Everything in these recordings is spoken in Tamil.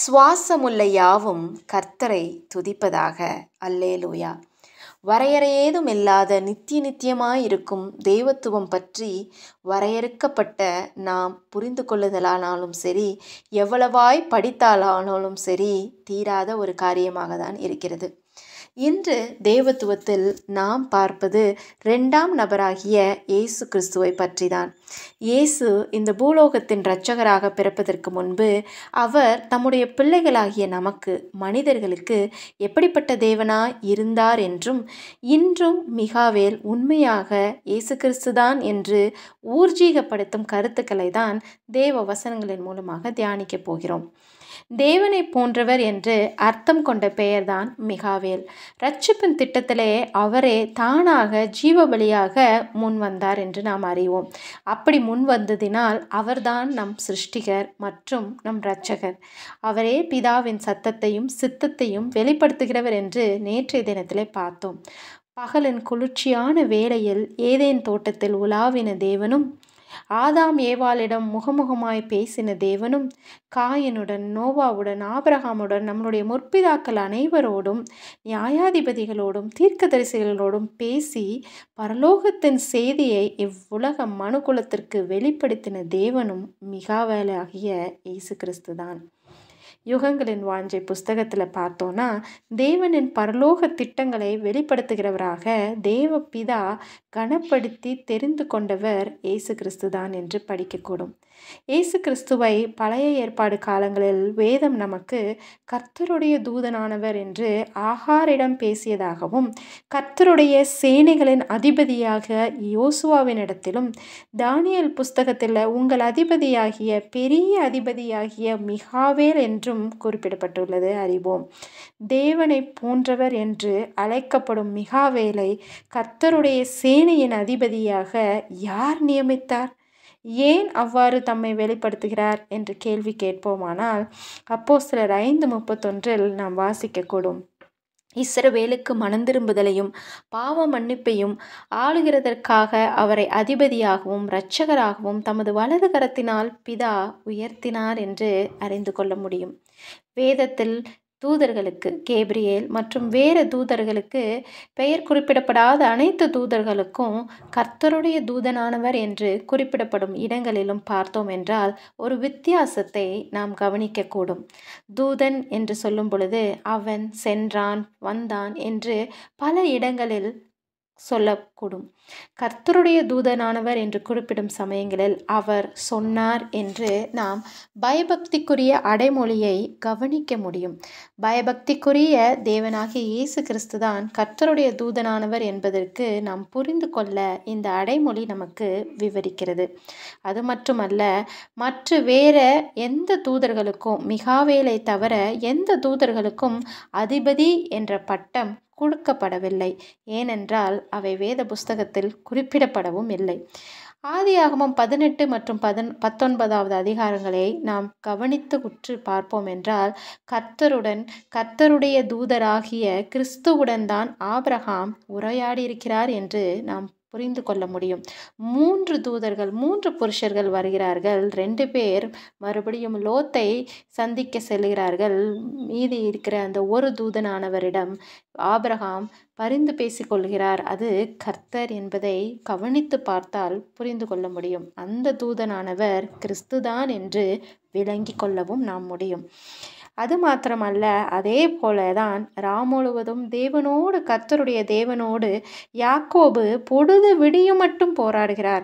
சுவாசமுள்ள யாவும் கர்த்தரை துதிப்பதாக அல்லேலூயா வரையறையேதும் இல்லாத நித்திய நித்தியமாயிருக்கும் தெய்வத்துவம் பற்றி வரையறுக்கப்பட்ட நாம் புரிந்து கொள்ளுதலானாலும் சரி எவ்வளவாய் படித்தாலானாலும் சரி தீராத ஒரு காரியமாக தான் இருக்கிறது இன்று தேவத்துவத்தில் நாம் பார்ப்பது ரெண்டாம் நபராகிய இயேசு கிறிஸ்துவை பற்றி தான் இயேசு இந்த பூலோகத்தின் இரட்சகராக பிறப்பதற்கு முன்பு அவர் தம்முடைய பிள்ளைகளாகிய நமக்கு மனிதர்களுக்கு எப்படிப்பட்ட தேவனாய் இருந்தார் என்றும் இன்றும் மிகாவேல் உண்மையாக இயேசு கிறிஸ்துதான் என்று ஊர்ஜீகப்படுத்தும் கருத்துக்களை தான் தேவ வசனங்களின் மூலமாக தியானிக்கப் போகிறோம் தேவனை போன்றவர் என்று அர்த்தம் கொண்ட பெயர்தான் மிகாவேல் ரட்சிப்பின் திட்டத்திலே அவரே தானாக ஜீவபலியாக முன் வந்தார் என்று நாம் அறிவோம் அப்படி முன் வந்ததினால் அவர்தான் நம் சிருஷ்டிகர் மற்றும் நம் இரட்சகர் அவரே பிதாவின் சத்தத்தையும் சித்தத்தையும் வெளிப்படுத்துகிறவர் என்று நேற்றைய தினத்திலே பார்த்தோம் பகலின் குளிர்ச்சியான வேளையில் ஏதேன் தோட்டத்தில் உலாவின தேவனும் ஆதாம் ஏவாளிடம் முகமுகமாய் பேசின தேவனும் காயனுடன் நோவாவுடன் ஆபிரகாமுடன் நம்மளுடைய முற்பிதாக்கள் அனைவரோடும் நியாயாதிபதிகளோடும் தீர்க்கதரிசிகளோடும் பேசி பரலோகத்தின் செய்தியை இவ்வுலக மனுகுலத்திற்கு வெளிப்படுத்தின தேவனும் மிகாவேலாகிய இயேசு கிறிஸ்து தான் யுகங்களின் வாஞ்சை புஸ்தகத்தில் பார்த்தோன்னா தேவனின் பரலோக திட்டங்களை வெளிப்படுத்துகிறவராக தேவ பிதா கனப்படுத்தி தெரிந்து கொண்டவர் இயேசு கிறிஸ்து தான் என்று படிக்கக்கூடும் இயேசு கிறிஸ்துவை பழைய ஏற்பாடு காலங்களில் வேதம் நமக்கு கர்த்தருடைய தூதனானவர் என்று ஆகாரிடம் பேசியதாகவும் கர்த்தருடைய சேனைகளின் அதிபதியாக யோசுவாவினிடத்திலும் தானியல் புஸ்தகத்தில் உங்கள் அதிபதியாகிய பெரிய அதிபதியாகிய மிகாவேல் என்றும் குறிப்பிடப்பட்டுள்ளது அறிவோம் தேவனை போன்றவர் என்று அழைக்கப்படும் மிகாவேலை கர்த்தருடைய சேனையின் அதிபதியாக யார் நியமித்தார் ஏன் அவ்வாறு தம்மை வெளிப்படுத்துகிறார் என்று கேள்வி கேட்போமானால் அப்போ சிலர் ஐந்து முப்பத்தொன்றில் நாம் வாசிக்கக்கூடும் இஸ்ரவேலுக்கு மனந்திரும்புதலையும் பாவ மன்னிப்பையும் ஆளுகிறதற்காக அவரை அதிபதியாகவும் இரட்சகராகவும் தமது வலது கரத்தினால் பிதா உயர்த்தினார் என்று அறிந்து கொள்ள முடியும் வேதத்தில் தூதர்களுக்கு கேப்ரியேல் மற்றும் வேறு தூதர்களுக்கு பெயர் குறிப்பிடப்படாத அனைத்து தூதர்களுக்கும் கர்த்தருடைய தூதனானவர் என்று குறிப்பிடப்படும் இடங்களிலும் பார்த்தோம் என்றால் ஒரு வித்தியாசத்தை நாம் கவனிக்கக்கூடும் தூதன் என்று சொல்லும் பொழுது அவன் சென்றான் வந்தான் என்று பல இடங்களில் சொல்லக்கூடும் கர்த்தருடைய தூதனானவர் என்று குறிப்பிடும் சமயங்களில் அவர் சொன்னார் என்று நாம் பயபக்திக்குரிய அடைமொழியை கவனிக்க முடியும் பயபக்திக்குரிய தேவனாகிய இயேசு கிறிஸ்துதான் கர்த்தருடைய தூதனானவர் என்பதற்கு நாம் புரிந்து கொள்ள இந்த அடைமொழி நமக்கு விவரிக்கிறது அது மட்டுமல்ல மற்ற வேற எந்த தூதர்களுக்கும் மிகாவேலை தவிர எந்த தூதர்களுக்கும் அதிபதி என்ற பட்டம் கொடுக்கப்படவில்லை ஏனென்றால் அவை வேத புஸ்தகத்தில் குறிப்பிடப்படவும் இல்லை ஆதியாகமம் பதினெட்டு மற்றும் பதன் பத்தொன்பதாவது அதிகாரங்களை நாம் கவனித்து உற்று பார்ப்போம் என்றால் கர்த்தருடன் கர்த்தருடைய தூதராகிய கிறிஸ்துவுடன் தான் ஆபிரகாம் உரையாடியிருக்கிறார் என்று நாம் புரிந்து கொள்ள முடியும் மூன்று தூதர்கள் மூன்று புருஷர்கள் வருகிறார்கள் ரெண்டு பேர் மறுபடியும் லோத்தை சந்திக்க செல்கிறார்கள் மீதி இருக்கிற அந்த ஒரு தூதனானவரிடம் ஆபிரகாம் பரிந்து பேசிக்கொள்கிறார் அது கர்த்தர் என்பதை கவனித்து பார்த்தால் புரிந்து கொள்ள முடியும் அந்த தூதனானவர் கிறிஸ்துதான் என்று விளங்கி கொள்ளவும் நாம் முடியும் அது மாத்திரமல்ல அதே போல தான் ராம் முழுவதும் தேவனோடு கர்த்தருடைய தேவனோடு யாக்கோபு பொழுது விடியும் மட்டும் போராடுகிறார்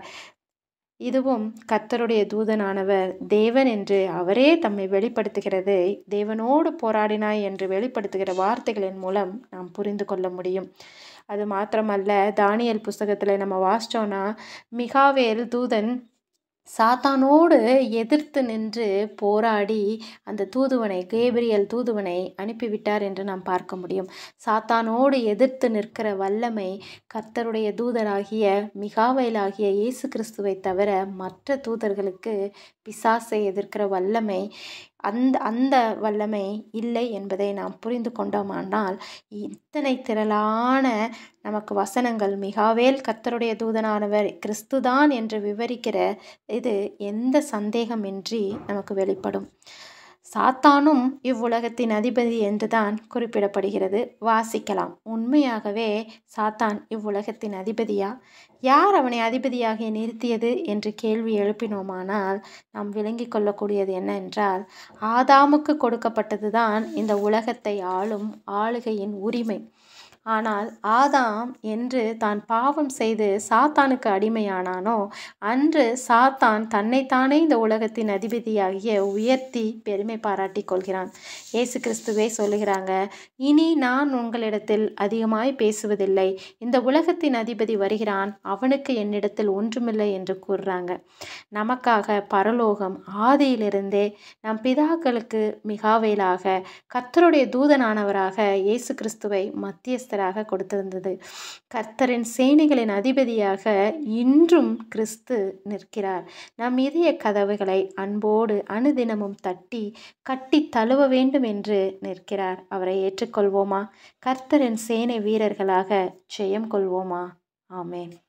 இதுவும் கர்த்தருடைய தூதனானவர் தேவன் என்று அவரே தம்மை வெளிப்படுத்துகிறது தேவனோடு போராடினாய் என்று வெளிப்படுத்துகிற வார்த்தைகளின் மூலம் நாம் புரிந்து கொள்ள முடியும் அது மாத்திரமல்ல தானியல் புஸ்தகத்தில் நம்ம வாசித்தோன்னா மிகாவேல் தூதன் சாத்தானோடு எதிர்த்து நின்று போராடி அந்த தூதுவனை கேபிரியல் தூதுவனை அனுப்பிவிட்டார் என்று நாம் பார்க்க முடியும் சாத்தானோடு எதிர்த்து நிற்கிற வல்லமை கர்த்தருடைய தூதராகிய மிகாவைலாகிய இயேசு கிறிஸ்துவை தவிர மற்ற தூதர்களுக்கு பிசாசை எதிர்க்கிற வல்லமை அந்த அந்த வல்லமை இல்லை என்பதை நாம் புரிந்து கொண்டோமானால் இத்தனை திரளான நமக்கு வசனங்கள் மிகாவேல் கர்த்தருடைய தூதனானவர் கிறிஸ்துதான் என்று விவரிக்கிற இது எந்த சந்தேகமின்றி நமக்கு வெளிப்படும் சாத்தானும் இவ்வுலகத்தின் அதிபதி என்றுதான் குறிப்பிடப்படுகிறது வாசிக்கலாம் உண்மையாகவே சாத்தான் இவ்வுலகத்தின் அதிபதியா யார் அவனை அதிபதியாக நிறுத்தியது என்று கேள்வி எழுப்பினோமானால் நாம் விளங்கிக் கொள்ளக்கூடியது என்ன என்றால் ஆதாமுக்கு கொடுக்கப்பட்டதுதான் இந்த உலகத்தை ஆளும் ஆளுகையின் உரிமை ஆனால் ஆதாம் என்று தான் பாவம் செய்து சாத்தானுக்கு அடிமையானானோ அன்று சாத்தான் தன்னைத்தானே இந்த உலகத்தின் அதிபதியாகிய உயர்த்தி பெருமை பாராட்டி கொள்கிறான் இயேசு கிறிஸ்துவே சொல்லுகிறாங்க இனி நான் உங்களிடத்தில் அதிகமாய் பேசுவதில்லை இந்த உலகத்தின் அதிபதி வருகிறான் அவனுக்கு என்னிடத்தில் ஒன்றுமில்லை என்று கூறுறாங்க நமக்காக பரலோகம் ஆதியிலிருந்தே நம் பிதாக்களுக்கு மிகாவேலாக கர்த்தருடைய தூதனானவராக இயேசு கிறிஸ்துவை மத்தியஸ்தராக கொடுத்திருந்தது கர்த்தரின் சேனைகளின் அதிபதியாக இன்றும் கிறிஸ்து நிற்கிறார் நம் இதய கதவுகளை அன்போடு அனுதினமும் தட்டி கட்டி தழுவ வேண்டும் என்று நிற்கிறார் அவரை ஏற்றுக்கொள்வோமா கர்த்தரின் சேனை வீரர்களாக ஜெயம் கொள்வோமா ஆமேன்